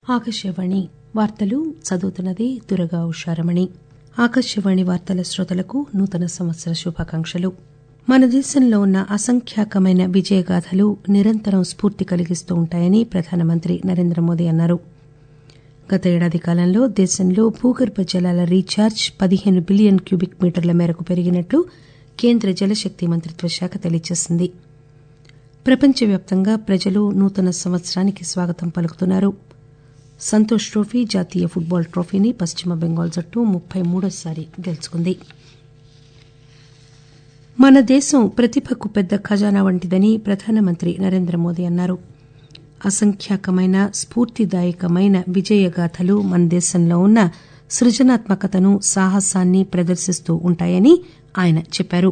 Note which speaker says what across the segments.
Speaker 1: ఆకాశవాణి వార్తలు చదువుతున్నది దురగా ఉషారమణి ఆకాశవాణి వార్తల శ్రోతలకు నూతన సంవత్సర శుభాకాంక్షలు మన దేశంలో ఉన్న అసంఖ్యాకమైన విజయగాథలు నిరంతరం స్పూర్తి కలిగిస్తూ ఉంటాయని ప్రధానమంత్రి నరేంద్ర మోదీ అన్నారు గత ఏడాది కాలంలో దేశంలో భూగర్భ జలాల రీఛార్జ్ పదిహేను బిలియన్ క్యూబిక్ మీటర్ల మేరకు పెరిగినట్లు కేంద్ర జలశక్తి మంత్రిత్వ శాఖ తెలియజేసింది ప్రపంచవ్యాప్తంగా ప్రజలు నూతన సంవత్సరానికి స్వాగతం పలుకుతున్నారు సంతోష్ ట్రోఫీ జాతీయ ఫుట్బాల్ ట్రోఫీని పశ్చిమ బెంగాల్ జట్టు ముప్పై మూడోసారి గెలుచుకుంది మన దేశం ప్రతిభకు పెద్ద ఖజానా వంటిదని ప్రధానమంత్రి నరేంద్ర మోదీ అన్నారు అసంఖ్యాకమైన స్పూర్తిదాయకమైన విజయగాథలు మన దేశంలో ఉన్న సృజనాత్మకతను సాహసాన్ని ప్రదర్శిస్తూ ఉంటాయని ఆయన చెప్పారు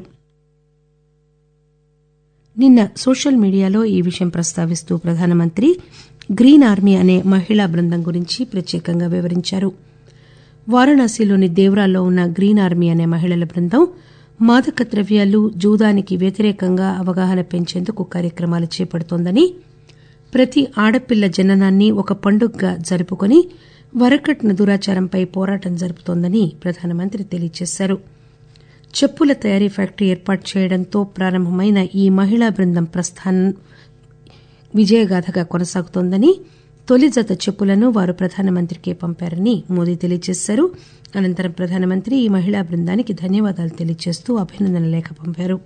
Speaker 1: నిన్న సోషల్ మీడియాలో ఈ విషయం ప్రస్తావిస్తూ ప్రధానమంత్రి గ్రీన్ ఆర్మీ అనే మహిళా బృందం గురించి ప్రత్యేకంగా వివరించారు వారణాసిలోని దేవ్రాలో ఉన్న గ్రీన్ ఆర్మీ అనే మహిళల బృందం మాదక ద్రవ్యాలు జూదానికి వ్యతిరేకంగా అవగాహన పెంచేందుకు కార్యక్రమాలు చేపడుతోందని ప్రతి ఆడపిల్ల జననాన్ని ఒక పండుగగా జరుపుకుని వరకట్న దురాచారంపై పోరాటం జరుపుతోందని ప్రధానమంత్రి తెలియజేశారు చెప్పుల తయారీ ఫ్యాక్టరీ ఏర్పాటు చేయడంతో ప్రారంభమైన ఈ మహిళా బృందం ప్రస్థానం విజయగాథగా కొనసాగుతోందని తొలి జత చెప్పులను వారు ప్రధానమంత్రికి పంపారని మోదీ తెలియజేశారు అనంతరం ప్రధానమంత్రి ఈ మహిళా బృందానికి ధన్యవాదాలు తెలియజేస్తూ అభినందన లేఖ పంపారు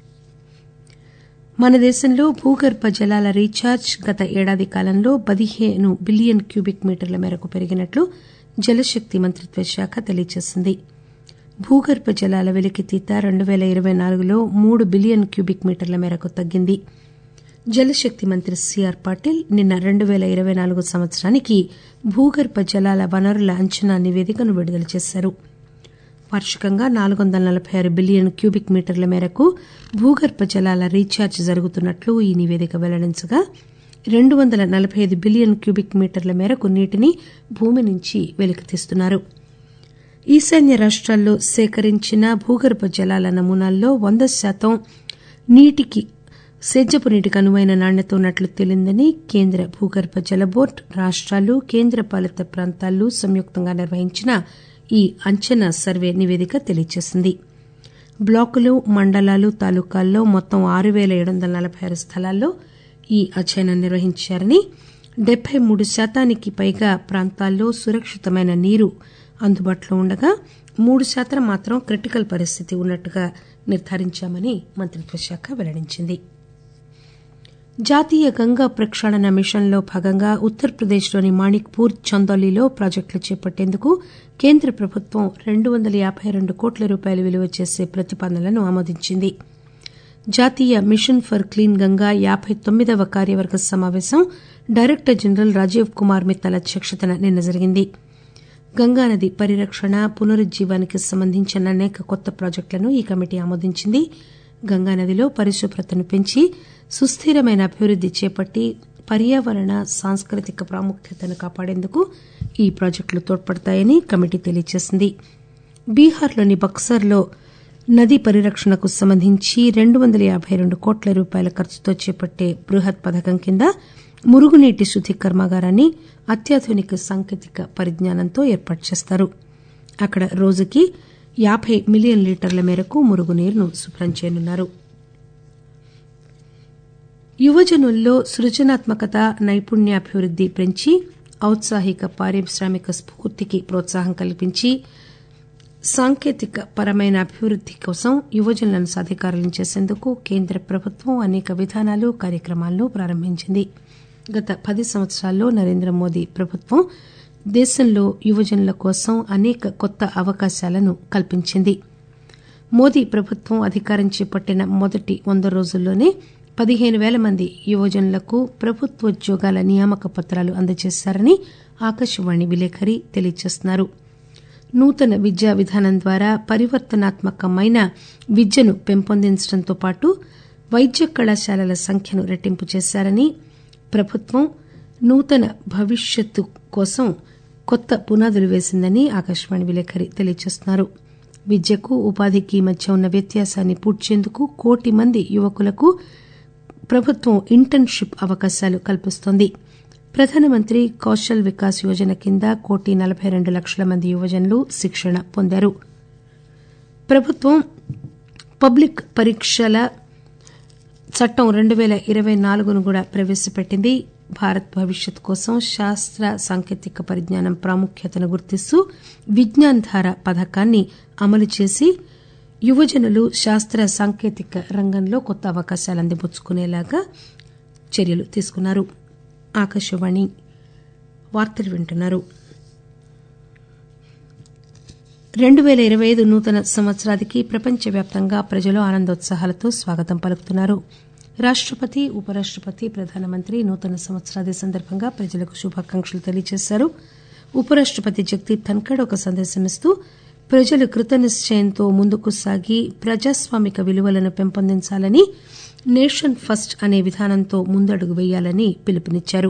Speaker 1: మన దేశంలో భూగర్భ జలాల రీఛార్జ్ గత ఏడాది కాలంలో పదిహేను బిలియన్ క్యూబిక్ మీటర్ల మేరకు పెరిగినట్లు జలశక్తి మంత్రిత్వ శాఖ తెలియజేసింది భూగర్భ జలాల వెలికితీత రెండు పేల ఇరవై నాలుగులో మూడు బిలియన్ క్యూబిక్ మీటర్ల మేరకు తగ్గింది జలశక్తి మంత్రి సిఆర్ పాటిల్ నిన్న రెండు పేల ఇరవై నాలుగు సంవత్సరానికి భూగర్భ జలాల వనరుల అంచనా నివేదికను విడుదల చేశారు వార్షికంగా నాలుగు వందల నలబై ఆరు బిలియన్ క్యూబిక్ మీటర్ల మేరకు భూగర్భ జలాల రీఛార్జ్ జరుగుతున్నట్లు ఈ నివేదిక వెల్లడించగా రెండు వందల నలబై ఐదు బిలియన్ క్యూబిక్ మీటర్ల మేరకు నీటిని భూమి నుంచి వెలికితీస్తున్నారు ఈశాన్య రాష్ట్రాల్లో సేకరించిన భూగర్భ జలాల నమూనాల్లో వంద శాతం నీటికి సేద్యపు నీటికి అనువైన నాణ్యత ఉన్నట్లు తేలిందని కేంద్ర భూగర్భ జల బోర్డు రాష్టాలు కేంద్ర పాలిత ప్రాంతాలు సంయుక్తంగా నిర్వహించిన ఈ అంచనా సర్వే నివేదిక తెలియజేసింది బ్లాకులు మండలాలు తాలూకాల్లో మొత్తం ఆరు పేల ఏడు వందల నలబై ఆరు స్థలాల్లో ఈ అధ్యయనం నిర్వహించారని డెబ్బై మూడు శాతానికి పైగా ప్రాంతాల్లో సురక్షితమైన నీరు అందుబాటులో ఉండగా మూడు శాతం మాత్రం క్రిటికల్ పరిస్థితి ఉన్నట్టుగా నిర్ధారించామని మంత్రిత్వ శాఖ వెల్లడించింది జాతీయ గంగా ప్రక్షాళన మిషన్లో భాగంగా ఉత్తరప్రదేశ్లోని మాణిక్పూర్ చందౌలీలో ప్రాజెక్టులు చేపట్టేందుకు కేంద్ర ప్రభుత్వం రెండు వందల యాబై రెండు కోట్ల రూపాయలు విలువ చేసే ప్రతిపాదనలను ఆమోదించింది జాతీయ మిషన్ ఫర్ క్లీన్ గంగా యాబై తొమ్మిదవ కార్యవర్గ సమావేశం డైరెక్టర్ జనరల్ రాజీవ్ కుమార్ మిత్తల్ అధ్యక్షతన నిన్న జరిగింది గంగానది పరిరక్షణ పునరుజ్జీవానికి సంబంధించిన అనేక కొత్త ప్రాజెక్టులను ఈ కమిటీ ఆమోదించింది గంగానదిలో పరిశుభ్రతను పెంచి సుస్థిరమైన అభివృద్ది చేపట్టి పర్యావరణ సాంస్కృతిక ప్రాముఖ్యతను కాపాడేందుకు ఈ ప్రాజెక్టులు తోడ్పడతాయని కమిటీ తెలియజేసింది బీహార్లోని బక్సర్లో నదీ పరిరక్షణకు సంబంధించి రెండు వందల యాబై రెండు కోట్ల రూపాయల ఖర్చుతో చేపట్టే బృహత్ పథకం కింద మురుగునీటి శుద్ది కర్మాగారాన్ని అత్యాధునిక సాంకేతిక పరిజ్ఞానంతో ఏర్పాటు చేస్తారు అక్కడ రోజుకి యాబై మిలియన్ లీటర్ల మేరకు మురుగునీరును శుభ్రం చేయనున్నారు యువజనుల్లో సృజనాత్మకత నైపుణ్యాభివృద్ది పెంచి ఔత్సాహిక పారిశ్రామిక స్ఫూర్తికి ప్రోత్సాహం కల్పించి సాంకేతిక పరమైన అభివృద్ది కోసం యువజనులను సాధికారులను చేసేందుకు కేంద్ర ప్రభుత్వం అనేక విధానాలు కార్యక్రమాలను ప్రారంభించింది గత పది సంవత్సరాల్లో నరేంద్ర మోదీ ప్రభుత్వం దేశంలో యువజనుల కోసం అనేక కొత్త అవకాశాలను కల్పించింది మోదీ ప్రభుత్వం అధికారం చేపట్టిన మొదటి వంద రోజుల్లోనే పదిహేను పేల మంది యువజనులకు ప్రభుత్వోద్యోగాల నియామక పత్రాలు అందజేశారని ఆకాశవాణి విలేకరి తెలియజేస్తున్నారు నూతన విద్యా విధానం ద్వారా పరివర్తనాత్మకమైన విద్యను పెంపొందించడంతో పాటు వైద్య కళాశాలల సంఖ్యను రెట్టింపు చేశారని ప్రభుత్వం నూతన భవిష్యత్తు కోసం కొత్త పునాదులు వేసిందని ఆకాశవాణి విలేకరి తెలియజేస్తున్నారు విద్యకు ఉపాధికి మధ్య ఉన్న వ్యత్యాసాన్ని పూడ్చేందుకు కోటి మంది యువకులకు ప్రభుత్వం ఇంటర్న్షిప్ అవకాశాలు కల్పిస్తోంది ప్రధానమంత్రి కౌశల్ వికాస్ యోజన కింద కోటి నలబై రెండు లక్షల మంది యువజనులు శిక్షణ పొందారు ప్రభుత్వం పబ్లిక్ పరీక్షల చట్టం రెండు పేల ఇరవై నాలుగును కూడా ప్రవేశపెట్టింది భారత్ భవిష్యత్ కోసం శాస్త్ర సాంకేతిక పరిజ్ఞానం ప్రాముఖ్యతను గుర్తిస్తూ విజ్ఞాన్ ధార పథకాన్ని అమలు చేసి యువజనులు శాస్త్ర సాంకేతిక రంగంలో కొత్త అవకాశాలు అందిపుచ్చుకునేలాగా చర్యలు తీసుకున్నారు ఆకాశవాణి వార్తలు వింటున్నారు రెండు పేల ఇరవై ఐదు నూతన సంవత్సరానికి ప్రపంచవ్యాప్తంగా ప్రజలు ఆనందోత్సాహాలతో స్వాగతం పలుకుతున్నారు రాష్టపతి ఉపరాష్టపతి ప్రధానమంత్రి నూతన సంవత్సరాది సందర్భంగా ప్రజలకు శుభాకాంక్షలు తెలియజేశారు ఉపరాష్టపతి జగదీప్ ధన్కడ్ ఒక సందేశమిస్తూ ప్రజలు కృతనిశ్చయంతో ముందుకు సాగి ప్రజాస్వామిక విలువలను పెంపొందించాలని నేషన్ ఫస్ట్ అనే విధానంతో ముందడుగు వేయాలని పిలుపునిచ్చారు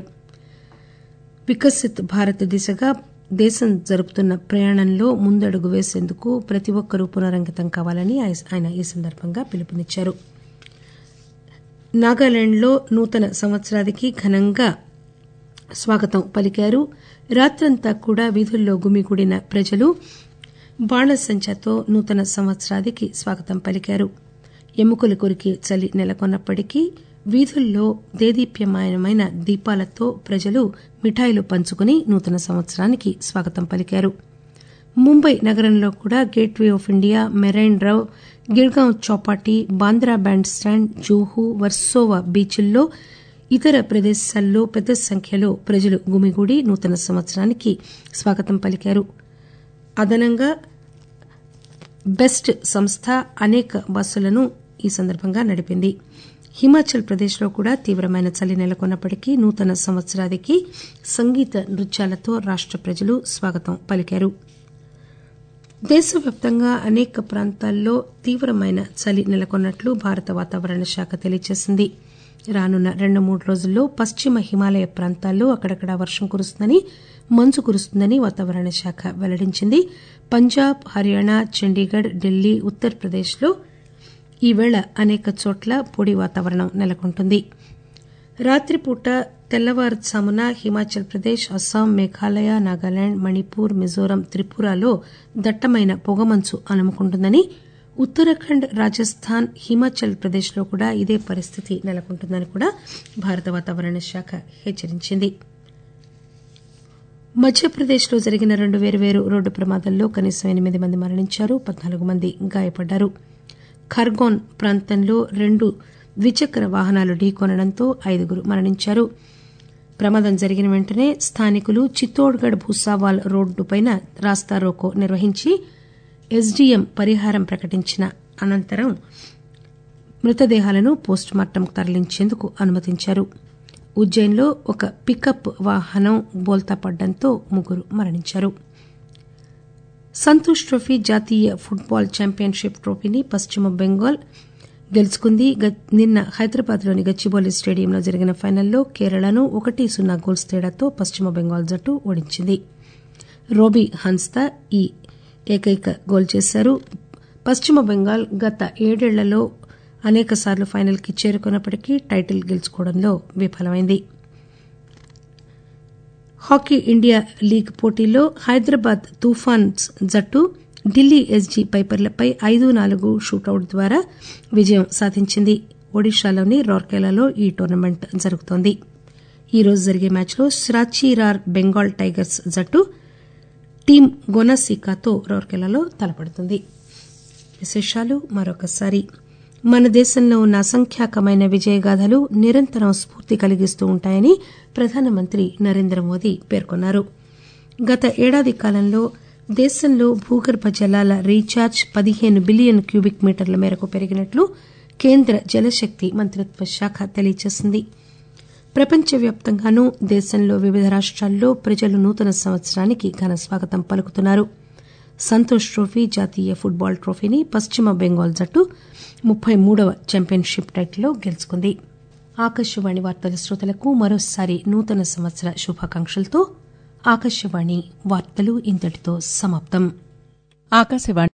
Speaker 1: వికసిత్ భారత్ దిశగా దేశం జరుపుతున్న ప్రయాణంలో ముందడుగు వేసేందుకు ప్రతి ఒక్కరూ పునరంకితం కావాలని ఆయన ఈ సందర్భంగా పిలుపునిచ్చారు నాగాలాండ్లో నూతన సంవత్సరానికి ఘనంగా స్వాగతం పలికారు రాత్రంతా కూడా వీధుల్లో గుమిగూడిన ప్రజలు బాణసంచాతో నూతన సంవత్సరానికి స్వాగతం పలికారు ఎముకలు కొరికి చలి నెలకొన్నప్పటికీ వీధుల్లో దేదీప్యమానమైన దీపాలతో ప్రజలు మిఠాయిలు పంచుకుని నూతన సంవత్సరానికి స్వాగతం పలికారు ముంబై నగరంలో కూడా gateway of India marine drive Girgaon Chowpatty Bandra bandstand Juhu Versova బీచ్ల్లో ఇతర ప్రదేశాల్లో పెద్ద సంఖ్యలో ప్రజలు గుమిగూడి నూతన సంవత్సరానికి స్వాగతం పలికారు అదనంగా బెస్ట్ సంస్థ అనేక బస్సులను ఈ సందర్భంగా నడిపింది హిమాచల్ ప్రదేశ్లో కూడా తీవ్రమైన చలి నెలకొన్నప్పటికీ నూతన సంవత్సరానికి సంగీత నృత్యాలతో రాష్ట ప్రజలు స్వాగతం పలికారు దేశవ్యాప్తంగా అనేక ప్రాంతాల్లో తీవ్రమైన చలి నెలకొన్నట్లు భారత వాతావరణ శాఖ తెలియజేసింది రానున్న రెండు మూడు రోజుల్లో పశ్చిమ హిమాలయ ప్రాంతాల్లో అక్కడక్కడా వర్షం కురుస్తుందని మంచు కురుస్తుందని వాతావరణ శాఖ వెల్లడించింది పంజాబ్ హర్యానా చండీగఢ్ ఢిల్లీ ఉత్తరప్రదేశ్లో ఈవేళ అనేక చోట్ల పొడి వాతావరణం నెలకొంటుంది రాత్రిపూట తెల్లవారుజామున హిమాచల్ ప్రదేశ్ అస్సాం మేఘాలయ నాగాలాండ్ మణిపూర్ మిజోరం త్రిపురలో దట్టమైన పొగమంచు అలుముకుంటుందని ఉత్తరాఖండ్ రాజస్థాన్ హిమాచల్ ప్రదేశ్లో కూడా ఇదే పరిస్థితి నెలకొంటుందని కూడా భారత వాతావరణ శాఖ హెచ్చరించింది మధ్యప్రదేశ్లో జరిగిన రెండు వేర్వేరు రోడ్డు ప్రమాదాల్లో కనీసం ఎనిమిది మంది మరణించారు పద్నాలుగు మంది గాయపడ్డారు ఖర్గోన్ ప్రాంతంలో రెండు ద్విచక్ర వాహనాలు ఢీకొనడంతో ఐదుగురు మరణించారు ప్రమాదం జరిగిన వెంటనే స్థానికులు చిత్తోడ్గఢ్ భూసావాల్ రోడ్డుపైన రాస్తారోకో నిర్వహించి ఎస్డీఎం పరిహారం ప్రకటించిన అనంతరం మృతదేహాలను పోస్టుమార్టంకు తరలించేందుకు అనుమతించారు ఉజ్జయిన్లో ఒక పికప్ వాహనం బోల్తా పడడంతో ముగ్గురు మరణించారు సంతోష్ ట్రోఫీ జాతీయ ఫుట్బాల్ ఛాంపియన్షిప్ ట్రోఫీని పశ్చిమ బెంగాల్ గెలుచుకుంది నిన్న హైదరాబాద్లోని గచ్చిబౌలి స్టేడియంలో జరిగిన ఫైనల్లో కేరళను ఒకటి సున్నా గోల్స్ తేడాతో పశ్చిమ బెంగాల్ జట్టు ఓడించింది రోబీ హన్స్తా ఈ ఏకైక గోల్ చేశారు పశ్చిమ బెంగాల్ గత ఏడేళ్లలో అనేకసార్లు ఫైనల్కి చేరుకున్నప్పటికీ టైటిల్ గెలుచుకోవడంలో విఫలమైంది హాకీ ఇండియా లీగ్ పోటీలో హైదరాబాద్ తుఫాన్స్ జట్టు ఢిల్లీ ఎస్జీ పైపర్లపై ఐదు నాలుగు షూటౌట్ ద్వారా విజయం సాధించింది ఒడిశాలోని రౌర్కెలాలో ఈ టోర్నమెంట్ జరుగుతోంది ఈ రోజు జరిగే మ్యాచ్లో శ్రాచీరార్ బెంగాల్ టైగర్స్ జట్టు టీం గొనసీకాతో రౌర్కెలాలో తలపడుతుంది విశేషాలు మరొకసారి మన దేశంలో ఉన్న అసంఖ్యాకమైన విజయగాథలు నిరంతరం స్ఫూర్తి కలిగిస్తూ ఉంటాయని ప్రధానమంత్రి నరేంద్ర మోదీ పేర్కొన్నారు గత ఏడాది కాలంలో దేశంలో భూగర్భ జలాల రీఛార్జ్ పదిహేను బిలియన్ క్యూబిక్ మీటర్ల మేరకు పెరిగినట్లు కేంద్ర జలశక్తి మంత్రిత్వ శాఖ తెలియజేసింది ప్రపంచవ్యాప్తంగానూ దేశంలో వివిధ రాష్ట్రాల్లో ప్రజలు నూతన సంవత్సరానికి ఘన స్వాగతం పలుకుతున్నారు సంతోష్ ట్రోఫీ జాతీయ ఫుట్బాల్ ట్రోఫీని పశ్చిమ బెంగాల్ జట్టు ముప్పై మూడవ ఛాంపియన్షిప్ టైటిల్లో గెలుచుకుంది ఆకాశవాణి వార్తల శ్రోతలకు మరోసారి నూతన సంవత్సర శుభాకాంక్షలతో ఆకాశవాణి వార్తలు ఇంతటితో సమాప్తం
Speaker 2: ఆకాశవాణి